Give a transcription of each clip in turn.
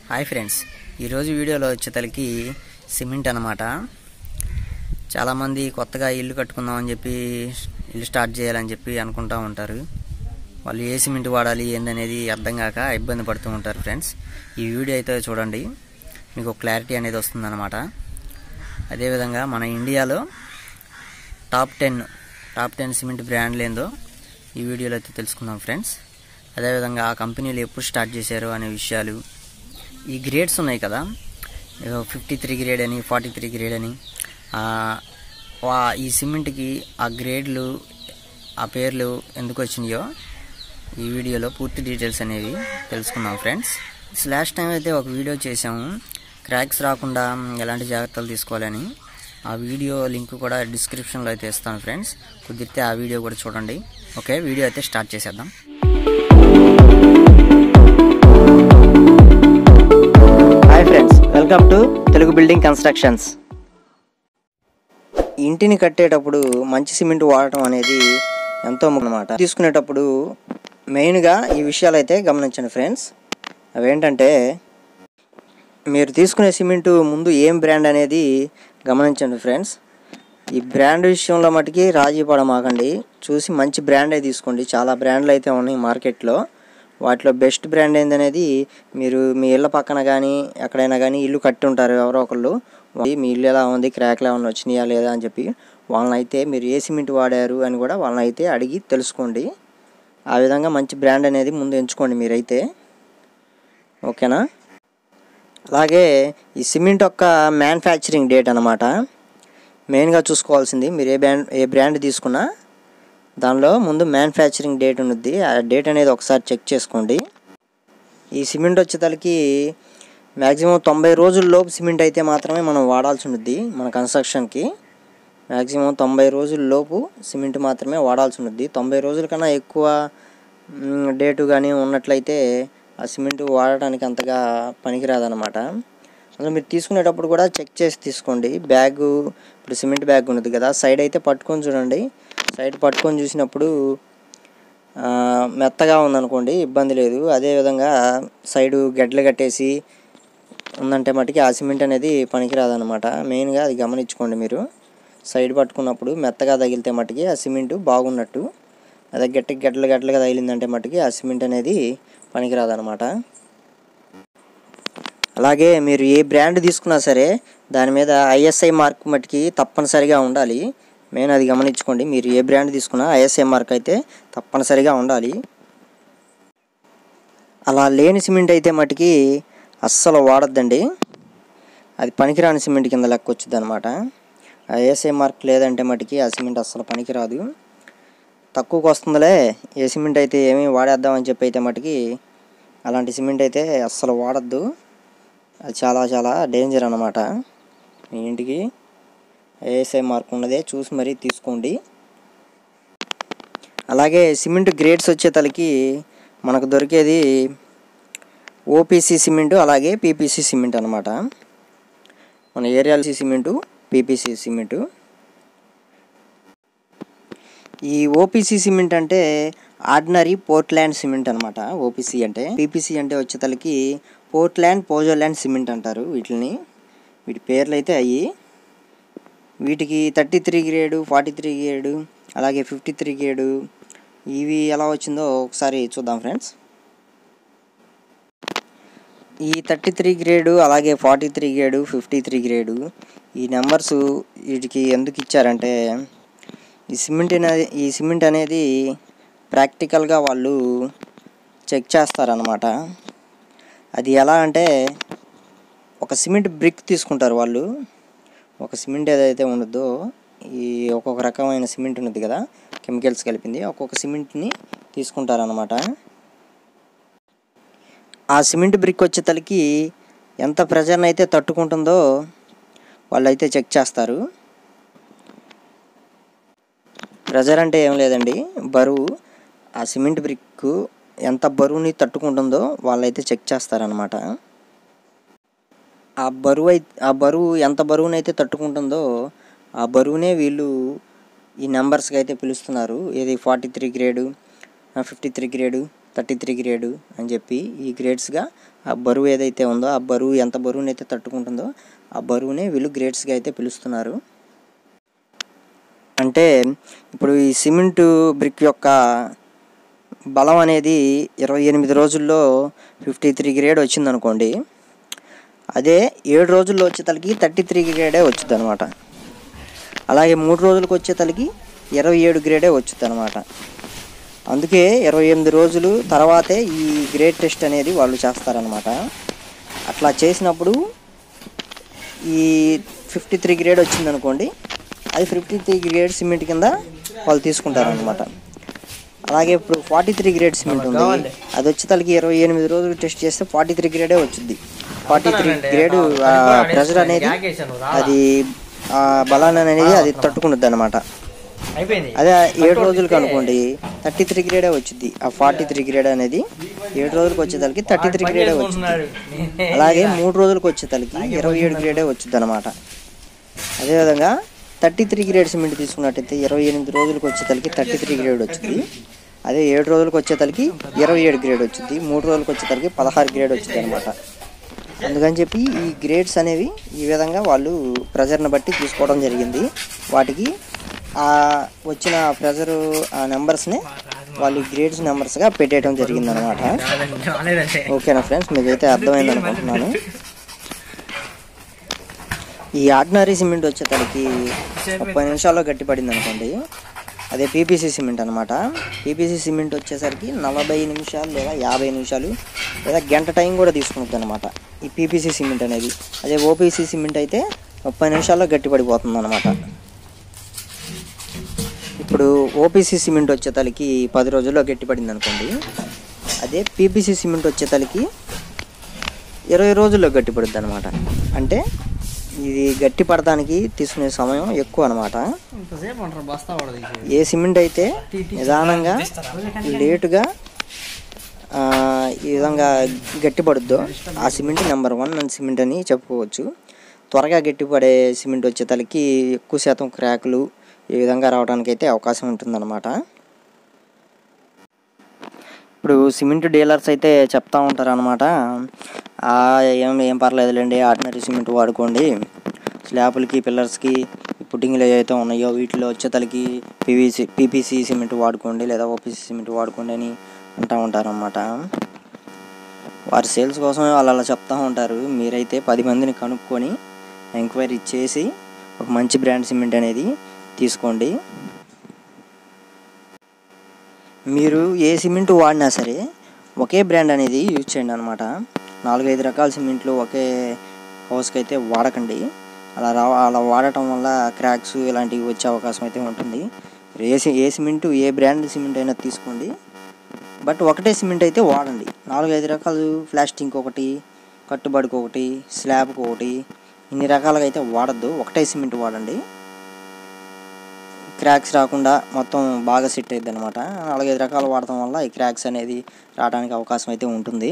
Hi friends ఈరోజు వీడియోలో వచ్చేతలకి cement అనమాట చాలామంది కొత్తగా ఇల్లు కట్టుకుందామని చెప్పి ఇల్లు స్టార్ట్ చేయాలని చెప్పి అనుకుంటూ ఉంటారు వాళ్ళు ఏ సిమెంట్ వాడాలి ఏందనేది అర్థం కాక ఇబ్బంది పడుతూ ఉంటారు ఫ్రెండ్స్ ఈ వీడియో అయితే చూడండి మీకు క్లారిటీ అనేది వస్తుందన్నమాట అదేవిధంగా మన ఇండియాలో top ten top ten cement బ్రాండ్లు ఏందో ఈ వీడియోలో అయితే తెలుసుకుందాం ఫ్రెండ్స్ అదేవిధంగా ఆ కంపెనీలు ఎప్పుడు స్టార్ట్ చేశారు అనే విషయాలు ఈ గ్రేడ్స్ ఉన్నాయి కదా ఫిఫ్టీ త్రీ గ్రేడ్ అని ఫార్టీ త్రీ గ్రేడ్ అని ఆ, వా- ఈ సిమెంట్కి ఆ గ్రేడ్లు ఆ పేర్లు ఎందుకు వచ్చినాయో ఈ వీడియోలో పూర్తి డీటెయిల్స్ అనేవి తెలుసుకుందాం ఫ్రెండ్స్ లాస్ట్ టైం అయితే ఒక వీడియో చేసాము క్రాక్స్ రాకుండా ఎలాంటి జాగ్రత్తలు తీసుకోవాలని ఆ వీడియో లింక్ కూడా డిస్క్రిప్షన్లో అయితే ఇస్తాను ఫ్రెండ్స్ కుదిరితే ఆ వీడియో కూడా చూడండి ఓకే వీడియో అయితే స్టార్ట్ చేసేద్దాం hi friends welcome to Telugu building constructions ఇంటిని కట్టేటప్పుడు మంచి సిమెంట్ వాడటం అనేది ఎంతో అన్నమాట తీసుకునేటప్పుడు మెయిన్గా ఈ విషయాలు అయితే గమనించండి ఫ్రెండ్స్ అవేంటంటే మీరు తీసుకునే సిమెంటు ముందు ఏం బ్రాండ్ అనేది గమనించండి ఫ్రెండ్స్ ఈ బ్రాండ్ విషయంలో మటుకి రాజీ పడమాకండి చూసి మంచి బ్రాండే తీసుకోండి చాలా బ్రాండ్లు అయితే ఉన్నాయి మార్కెట్లో వాటిలో బెస్ట్ బ్రాండ్ ఏందనేది మీరు మీ ఇళ్ళ పక్కన కానీ ఎక్కడైనా కానీ ఇల్లు కట్టి ఉంటారు ఎవరో ఒకళ్ళు మీ ఇల్లు ఎలా ఉంది క్రాక్లు ఏమైనా వచ్చినాయా లేదా అని చెప్పి వాళ్ళని అయితే మీరు ఏ సిమెంట్ వాడారు అని కూడా వాళ్ళని అయితే అడిగి తెలుసుకోండి ఆ విధంగా మంచి బ్రాండ్ అనేది ముందు ఎంచుకోండి మీరైతే ఓకేనా అలాగే ఈ సిమెంట్ యొక్క మ్యానుఫ్యాక్చరింగ్ డేట్ అనమాట మెయిన్గా చూసుకోవాల్సింది మీరు ఏ బ్రాండ్ ఏ బ్రాండ్ తీసుకున్నా దానిలో ముందు మ్యానుఫ్యాక్చరింగ్ డేట్ ఉన్నది ఆ డేట్ అనేది ఒకసారి చెక్ చేసుకోండి ఈ సిమెంట్ వచ్చేతలకి మ్యాక్సిమం తొంభై రోజుల లోపు సిమెంట్ అయితే మాత్రమే మనం వాడాల్సి ఉంటుంది మన కన్స్ట్రక్షన్కి మ్యాక్సిమం తొంభై రోజుల లోపు సిమెంట్ మాత్రమే వాడాల్సి ఉంటుంది తొంభై రోజుల కన్నా ఎక్కువ మ్, డేటు కానీ ఉన్నట్లయితే ఆ సిమెంట్ వాడటానికి అంతగా పనికిరాదనమాట అసలు మీరు తీసుకునేటప్పుడు కూడా చెక్ చేసి తీసుకోండి బ్యాగ్ ఇప్పుడు సిమెంట్ బ్యాగ్ ఉన్నది కదా సైడ్ అయితే పట్టుకొని చూడండి సైడ్ పట్టుకొని చూసినప్పుడు ఆ, మెత్తగా ఉందనుకోండి ఇబ్బంది లేదు అదేవిధంగా సైడు గడ్డలు కట్టేసి ఉందంటే మటుకి ఆ సిమెంట్ అనేది పనికిరాదనమాట మెయిన్గా అది గమనించుకోండి మీరు సైడ్ పట్టుకున్నప్పుడు మెత్తగా తగిలితే మటుకి ఆ సిమెంట్ బాగున్నట్టు అదే గట్టి గడ్డలు గడ్డలుగా తగిలిందంటే మటుకి ఆ సిమెంట్ అనేది పనికిరాదనమాట అలాగే మీరు ఏ బ్రాండ్ తీసుకున్నా సరే దాని మీద ఐఎస్ఐ మార్క్ మటుకి తప్పనిసరిగా ఉండాలి మెయిన్ అది గమనించుకోండి మీరు ఏ బ్రాండ్ తీసుకున్నా ఐఎస్ఐ మార్క్ అయితే తప్పనిసరిగా ఉండాలి అలా లేని సిమెంట్ అయితే మటుకి అస్సలు వాడద్దండి అది పనికిరాని సిమెంట్ కింద లెక్క వచ్చింది అనమాట ఐఎస్ఐ మార్క్ లేదంటే మటుకి ఆ సిమెంట్ అస్సలు పనికిరాదు తక్కువకి వస్తుందిలే ఏ సిమెంట్ అయితే ఏమీ వాడేద్దామని చెప్పి అయితే మటుకి అలాంటి సిమెంట్ అయితే అస్సలు వాడద్దు అది చాలా చాలా డేంజర్ అన్నమాట మీ ఇంటికి ఏఎస్ఐ మార్క్ ఉన్నదే చూసి మరీ తీసుకోండి అలాగే సిమెంట్ గ్రేడ్స్ వచ్చేతలకి మనకు దొరికేది ఓపీసీ సిమెంట్ అలాగే పీపీసీ సిమెంట్ అనమాట మన ఏరియాల సిమెంటు పీపీసీ సిమెంటు ఈ ఓపీసీ సిమెంట్ అంటే ఆర్డినరీ పోర్ట్లాండ్ సిమెంట్ అనమాట ఓపీసీ అంటే పీపీసీ అంటే వచ్చేతలకి పోర్ట్లాండ్ పోజోల్యాండ్ సిమెంట్ అంటారు వీటిని వీటి పేర్లు అయితే అయ్యి వీటికి thirty three grade forty three grade అలాగే ఫిఫ్టీ త్రీ గ్రేడు ఇవి ఎలా వచ్చిందో ఒకసారి చూద్దాం ఫ్రెండ్స్ ఈ థర్టీ త్రీ గ్రేడు అలాగే forty three grade fifty three grade ఈ నెంబర్స్ వీటికి ఎందుకు ఇచ్చారంటే ఈ సిమెంట్ అనేది ఈ సిమెంట్ అనేది ప్రాక్టికల్గా వాళ్ళు చెక్ చేస్తారనమాట అది ఎలా అంటే ఒక సిమెంట్ బ్రిక్ తీసుకుంటారు వాళ్ళు ఒక సిమెంట్ ఏదైతే ఉండదో ఈ ఒక్కొక్క రకమైన సిమెంట్ ఉన్నది కదా కెమికల్స్ కలిపింది ఒక్కొక్క సిమెంట్ని తీసుకుంటారనమాట ఆ సిమెంట్ బ్రిక్ వచ్చేతలకి ఎంత ప్రెజర్ని అయితే తట్టుకుంటుందో వాళ్ళైతే చెక్ చేస్తారు ప్రెజర్ అంటే ఏం లేదండి బరువు ఆ సిమెంట్ బ్రిక్ ఎంత బరువుని తట్టుకుంటుందో వాళ్ళైతే చెక్ చేస్తారనమాట ఆ బరువు అయి ఆ బరువు ఎంత బరువునైతే తట్టుకుంటుందో ఆ బరువునే వీళ్ళు ఈ నెంబర్స్కి అయితే పిలుస్తున్నారు ఏది forty three grade fifty three grade thirty three grade అని చెప్పి ఈ గ్రేడ్స్గా ఆ బరువు ఏదైతే ఉందో ఆ బరువు ఎంత బరువుని అయితే తట్టుకుంటుందో ఆ బరువునే వీళ్ళు గ్రేడ్స్గా అయితే పిలుస్తున్నారు అంటే ఇప్పుడు ఈ సిమెంట్ బ్రిక్ యొక్క బలం అనేది ఇరవై ఎనిమిది రోజుల్లో ఫిఫ్టీ త్రీ గ్రేడ్ వచ్చిందనుకోండి అదే ఏడు రోజుల్లో వచ్చేతలకి థర్టీ త్రీ గ్రేడే వచ్చింది అనమాట అలాగే మూడు రోజులకు వచ్చేతలకి ఇరవై ఏడు గ్రేడే వచ్చింది అనమాట అందుకే ఇరవై ఎనిమిది రోజులు తర్వాతే ఈ గ్రేడ్ టెస్ట్ అనేది వాళ్ళు చేస్తారనమాట అట్లా చేసినప్పుడు ఈ ఫిఫ్టీ త్రీ గ్రేడ్ వచ్చిందనుకోండి అది ఫిఫ్టీ త్రీ గ్రేడ్ సిమెంట్ కింద వాళ్ళు తీసుకుంటారనమాట అలాగే ఇప్పుడు ఫార్టీ త్రీ గ్రేడ్ సిమెంట్ ఉంది అది వచ్చేతలకి ఇరవై ఎనిమిది రోజులు టెస్ట్ చేస్తే ఫార్టీ త్రీ గ్రేడే వచ్చింది ఫార్టీ త్రీ గ్రేడ్ ప్రెషర్ అనేది అది ఆ బలాన్ని అనేది అది తట్టుకుంటుంది అనమాట అయిపోయింది అదే ఏడు రోజులకి అనుకోండి థర్టీ త్రీ గ్రేడే వచ్చింది ఆ ఫార్టీ త్రీ గ్రేడ్ అనేది ఏడు రోజులకు వచ్చేతలకి థర్టీ త్రీ గ్రేడే వచ్చింది అలాగే మూడు రోజులకు వచ్చేతలకి ఇరవై ఏడు గ్రేడే వచ్చింది అనమాట అదేవిధంగా థర్టీ త్రీ గ్రేడ్ సిమెంట్ తీసుకున్నట్టయితే ఇరవై ఎనిమిది రోజులకు వచ్చేతలకి థర్టీ త్రీ గ్రేడ్ వచ్చింది అదే ఏడు రోజులకు వచ్చేతలకి ఇరవై ఏడు గ్రేడ్ వచ్చింది మూడు రోజులకు వచ్చేతలకి పదహారు గ్రేడ్ వచ్చింది అనమాట అందుకని చెప్పి ఈ గ్రేడ్స్ అనేవి ఈ విధంగా వాళ్ళు ప్రెజర్ని బట్టి తీసుకోవడం జరిగింది వాటికి ఆ వచ్చిన ప్రెజర్ ఆ నెంబర్స్ని వాళ్ళు గ్రేడ్స్ నెంబర్స్గా పెట్టేయడం జరిగింది అనమాట రాలేదంటే ఓకేనా ఫ్రెండ్స్ మీకైతే అర్థమైంది అనుకుంటున్నాను ఈ ఆర్డినరీ సిమెంట్ వచ్చేసరికి ముప్పై నిమిషాల్లో గట్టిపడింది అనుకోండి అదే పీపీసీ సిమెంట్ అనమాట పీపీసీ సిమెంట్ వచ్చేసరికి నలభై నిమిషాలు లేదా యాభై నిమిషాలు లేదా గంట టైం కూడా తీసుకుంటుంది అనమాట ఈ పీపీసీ సిమెంట్ అనేది అదే ఓపీసీ సిమెంట్ అయితే ముప్పై నిమిషాల్లో గట్టిపడిపోతుంది అనమాట ఇప్పుడు ఓపీసీ సిమెంట్ వచ్చేతలకి పది రోజుల్లో గట్టిపడింది అనుకోండి అదే పీపీసీ సిమెంట్ వచ్చేతలకి ఇరవై రోజుల్లో గట్టిపడుద్ది అనమాట అంటే ఇది గట్టి పడడానికి తీసుకునే సమయం ఎక్కువ అనమాట ఇంతసేపు అంటారు బస్తా పడదు ఏ సిమెంట్ అయితే నిదానంగా లేటుగా ఆ, ఈ విధంగా గట్టిపడుద్దో ఆ సిమెంట్ నెంబర్ వన్ అని సిమెంట్ అని చెప్పుకోవచ్చు త్వరగా గట్టిపడే సిమెంట్ వచ్చేతలకి ఎక్కువ శాతం క్రాకులు ఈ విధంగా రావడానికి అయితే అవకాశం ఉంటుందన్నమాట ఇప్పుడు సిమెంట్ డీలర్స్ అయితే చెప్తా ఉంటారు అనమాట ఏం ఏం పర్లేదులేండి ఆర్డినరీ సిమెంట్ వాడుకోండి స్లాబులకి పిల్లర్స్కి పుట్టింగ్లు ఏవైతే ఉన్నాయో వీటిలో వచ్చేతలకి పీవీసీ పీపీసీ సిమెంట్ వాడుకోండి లేదా ఓపీసీ సిమెంట్ వాడుకోండి అని అంటూ ఉంటారు అనమాట వారి సేల్స్ కోసం వాళ్ళు అలా చెప్తూ ఉంటారు మీరైతే పది మందిని కనుక్కొని ఎంక్వైరీ చేసి ఒక మంచి బ్రాండ్ సిమెంట్ అనేది తీసుకోండి మీరు ఏ సిమెంట్ వాడినా సరే ఒకే బ్రాండ్ అనేది యూజ్ చేయండి అనమాట నాలుగైదు రకాల సిమెంట్లు ఒకే హౌస్కి అయితే వాడకండి అలా రా అలా వాడటం వల్ల క్రాక్స్ ఇలాంటివి వచ్చే అవకాశం అయితే ఉంటుంది ఏ సి ఏ సిమెంట్ ఏ బ్రాండ్ సిమెంట్ అయినా తీసుకోండి బట్ ఒకటే సిమెంట్ అయితే వాడండి నాలుగైదు రకాలు ప్లాస్టింగ్ ఒకటి కట్టుబడికి ఒకటి స్లాబ్కి ఒకటి ఇన్ని రకాలుగా అయితే వాడద్దు ఒకటే సిమెంట్ వాడండి క్రాక్స్ రాకుండా మొత్తం బాగా సెట్ అయ్యిద్ది అనమాట నాలుగైదు రకాలు వాడటం వల్ల ఈ క్రాక్స్ అనేది రావడానికి అవకాశం అయితే ఉంటుంది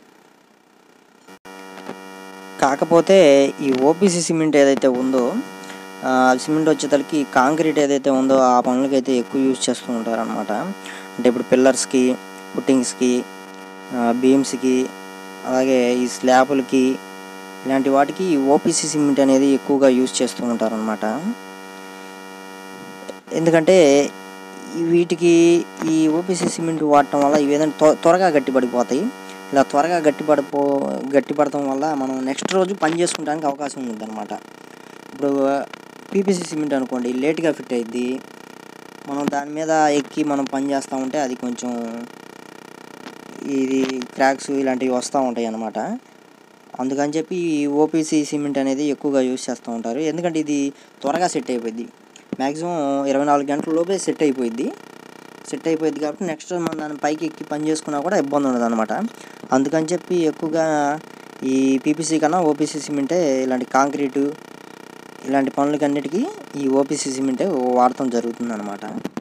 కాకపోతే ఈ ఓపీసీ సిమెంట్ ఏదైతే ఉందో ఆ సిమెంట్ వచ్చేసరికి కాంక్రీట్ ఏదైతే ఉందో ఆ పనులకైతే ఎక్కువ యూజ్ చేస్తూ ఉంటారు అనమాట అంటే ఇప్పుడు పిల్లర్స్కి పుట్టింగ్స్కి బీమ్స్కి అలాగే ఈ స్లాబులకి ఇలాంటి వాటికి ఈ ఓపీసీ సిమెంట్ అనేది ఎక్కువగా యూజ్ చేస్తూ ఉంటారనమాట ఎందుకంటే ఈ వీటికి ఈ ఓపీసీ సిమెంట్ వాడటం వల్ల ఇవి ఏదైనా త్వ- త్వరగా గట్టిపడిపోతాయి ఇలా త్వరగా గట్టిపడిపో గట్టిపడటం వల్ల మనం నెక్స్ట్ రోజు పని చేసుకోవడానికి అవకాశం ఉంది అనమాట ఇప్పుడు పీపీసీ సిమెంట్ అనుకోండి లేట్గా ఫిట్ అయ్యిద్ది మనం దాని మీద ఎక్కి మనం పని చేస్తూ ఉంటే అది కొంచెం ఇది క్రాక్స్ ఇలాంటివి వస్తూ ఉంటాయి అన్నమాట అందుకని చెప్పి ఈ ఓపీసీ సిమెంట్ అనేది ఎక్కువగా యూజ్ చేస్తూ ఉంటారు ఎందుకంటే ఇది త్వరగా సెట్ అయిపోయింది మ్యాక్సిమం ఇరవై నాలుగు గంటల లోపే సెట్ అయిపోయింది సెట్ అయిపోయింది కాబట్టి నెక్స్ట్ మనం దాని పైకి ఎక్కి పని చేసుకున్నా కూడా ఇబ్బంది ఉండదు అనమాట అందుకని చెప్పి ఎక్కువగా ఈ పీపీసీ కన్నా ఓపీసీ సిమెంటే ఇలాంటి కాంక్రీటు ఇలాంటి పనులకన్నిటికీ ఈ ఓపీసీ సిమెంటే వాడటం జరుగుతుంది అనమాట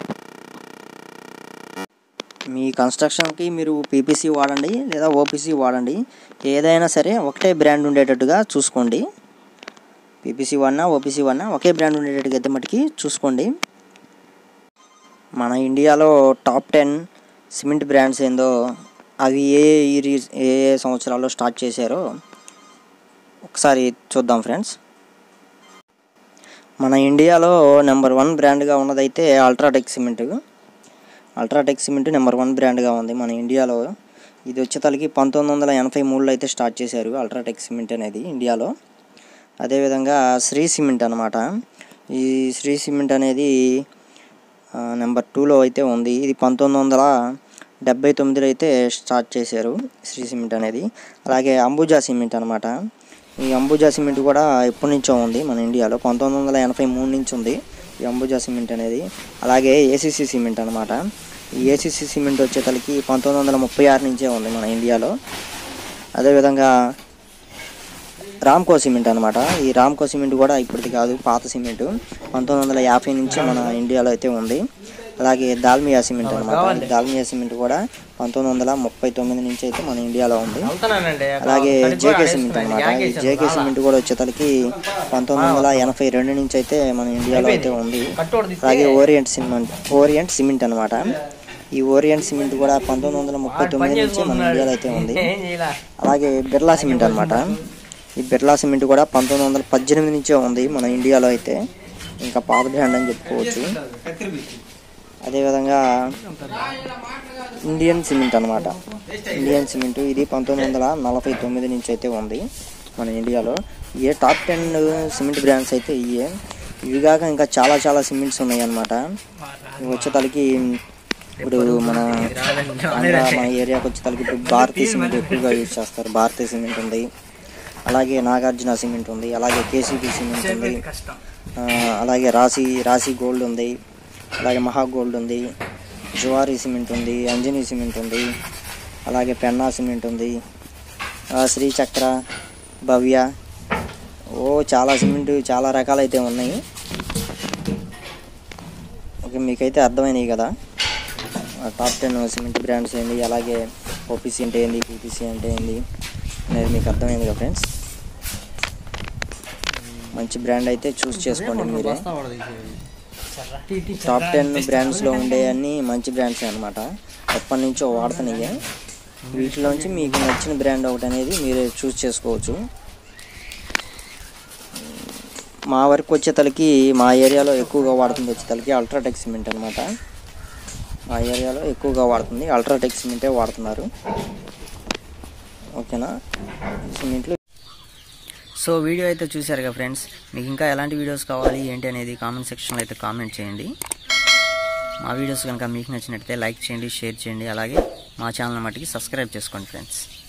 మీ కన్స్ట్రక్షన్కి మీరు పీపీసీ వాడండి లేదా ఓపీసీ వాడండి ఏదైనా సరే ఒకటే బ్రాండ్ ఉండేటట్టుగా చూసుకోండి పీపీసీ వాడినా ఓపీసీ వాడినా ఒకే బ్రాండ్ ఉండేటట్టుగా అయితే మటుకి చూసుకోండి మన ఇండియాలో టాప్ టెన్ సిమెంట్ బ్రాండ్స్ ఏందో అవి ఏ ఇయర్ ఏ ఏ సంవత్సరాల్లో స్టార్ట్ చేశారో ఒకసారి చూద్దాం ఫ్రెండ్స్ మన ఇండియాలో నెంబర్ వన్ బ్రాండ్గా ఉన్నదైతే UltraTech cement UltraTech cement number one బ్రాండ్గా ఉంది మన ఇండియాలో ఇది వచ్చేతలకి పంతొమ్మిది వందల ఎనభై మూడులో అయితే స్టార్ట్ చేశారు అల్ట్రాటెక్ సిమెంట్ అనేది ఇండియాలో అదేవిధంగా శ్రీ సిమెంట్ అనమాట ఈ శ్రీ సిమెంట్ అనేది ఆ, నెంబర్ టూలో అయితే ఉంది ఇది పంతొమ్మిది వందల డెబ్బై తొమ్మిదిలో అయితే స్టార్ట్ చేశారు శ్రీ సిమెంట్ అనేది అలాగే అంబుజా సిమెంట్ అనమాట ఈ అంబుజా సిమెంట్ కూడా ఎప్పటి నుంచో ఉంది మన ఇండియాలో పంతొమ్మిది వందల ఎనభై మూడు నుంచి ఉంది ఈ అంబుజా సిమెంట్ అనేది అలాగే ఏసీసీ సిమెంట్ అనమాట ఈ ఏసీసీ సిమెంట్ వచ్చేతలకి పంతొమ్మిది వందల ముప్పై ఆరు నుంచే ఉంది మన ఇండియాలో అదేవిధంగా రామ్కో సిమెంట్ అనమాట ఈ రామ్కో సిమెంట్ కూడా ఇప్పటిది కాదు పాత సిమెంట్ పంతొమ్మిది వందల యాభై నుంచి మన ఇండియాలో అయితే ఉంది అలాగే దాల్మియా సిమెంట్ అనమాట ఈ దాల్మియా సిమెంట్ కూడా పంతొమ్మిది వందల ముప్పై తొమ్మిది నుంచి అయితే మన ఇండియాలో ఉంది వెళ్తున్నానండి అక్కడ అలాగే కడిగి జేకే కూడా సిమెంట్ ఆడేస్తున్నాను. అనమాట ఈ యాకేసాను జేకే చాలా. సిమెంట్ కూడా వచ్చేతలకి పంతొమ్మిది వందల ఎనభై రెండు నుంచి అయితే మన ఇండియాలో అయితే ఉంది కట్టోడు తీస్తే అలాగే ఓరియంట్ సిమెంట్ ఓరియంట్ సిమెంట్ అనమాట ఈ ఓరియంట్ సిమెంట్ కూడా పంతొమ్మిది వందల ముప్పై తొమ్మిది నుంచి మన ఇండియాలో అయితే ఉంది ఏం చేయలే అలాగే బిర్లా సిమెంట్ అనమాట ఈ బిర్లా సిమెంట్ కూడా పంతొమ్మిది వందల పద్దెనిమిది నుంచే ఉంది మన ఇండియాలో అయితే ఇంకా పాత బ్రాండ్ అని చెప్పుకోవచ్చు అదేవిధంగా ఇండియన్ సిమెంట్ అనమాట ఇండియన్ సిమెంట్ ఇది పంతొమ్మిది వందల నలభై తొమ్మిది నుంచి అయితే ఉంది మన ఇండియాలో ఏ టాప్ టెన్ సిమెంట్ బ్రాండ్స్ అయితే ఇవే ఇవి కాక ఇంకా చాలా చాలా సిమెంట్స్ ఉన్నాయి అనమాట ఇవి వచ్చేతలకి ఇప్పుడు మన ఆంధ్ర మన ఏరియాకి వచ్చేతలకి ఇప్పుడు భారతీయ సిమెంట్ ఎక్కువగా యూజ్ చేస్తారు భారతీయ సిమెంట్ ఉంది అలాగే నాగార్జున సిమెంట్ ఉంది అలాగే కేసీపీ సిమెంట్ ఉంది కష్టం ఆ, అలాగే రాశి రాశి గోల్డ్ ఉంది అలాగే మహా గోల్డ్ ఉంది జువారీ సిమెంట్ ఉంది అంజనీ సిమెంట్ ఉంది అలాగే పెన్నా సిమెంట్ ఉంది ఆ, శ్రీ చక్ర భవ్య ఓ చాలా సిమెంట్ చాలా రకాలైతే ఉన్నాయి ఓకే మీకైతే అర్థమైనాయి కదా ఆ టాప్ టెన్ సిమెంట్ బ్రాండ్స్ ఏంటి అలాగే ఓపీసీ అంటే ఏంది పీపీసీ అంటే ఏంది అనేది మీకు అర్థమైంది కదా ఫ్రెండ్స్ మంచి బ్రాండ్ అయితే చూస్ చేసుకోండి మీరే బస్తా పడదు టాప్ టెన్ బ్రాండ్స్లో ఉండే అన్ని మంచి బ్రాండ్స్ అనమాట ఎప్పటి నుంచో వాడుతున్నాయి వీటిలోంచి మీకు నచ్చిన బ్రాండ్ ఒకటి అనేది మీరే చూస్ చేసుకోవచ్చు మా వరకు వచ్చేతలకి మా ఏరియాలో ఎక్కువగా వాడుతుంది వచ్చేతలకి అల్ట్రాటెక్ సిమెంట్ అనమాట మా ఏరియాలో ఎక్కువగా వాడుతుంది అల్ట్రాటెక్ సిమెంటే వాడుతున్నారు ఓకేనా సిమెంట్లు సో వీడియో అయితే చూశారు కదా ఫ్రెండ్స్ మీకు ఇంకా ఎలాంటి వీడియోస్ కావాలి ఏంటి అనేది కామెంట్ సెక్షన్లో అయితే కామెంట్ చేయండి మా వీడియోస్ కనుక మీకు నచ్చినట్లయితే లైక్ చేయండి షేర్ చేయండి అలాగే మా ఛానల్ మట్టికి సబ్స్క్రైబ్ చేసుకోండి ఫ్రెండ్స్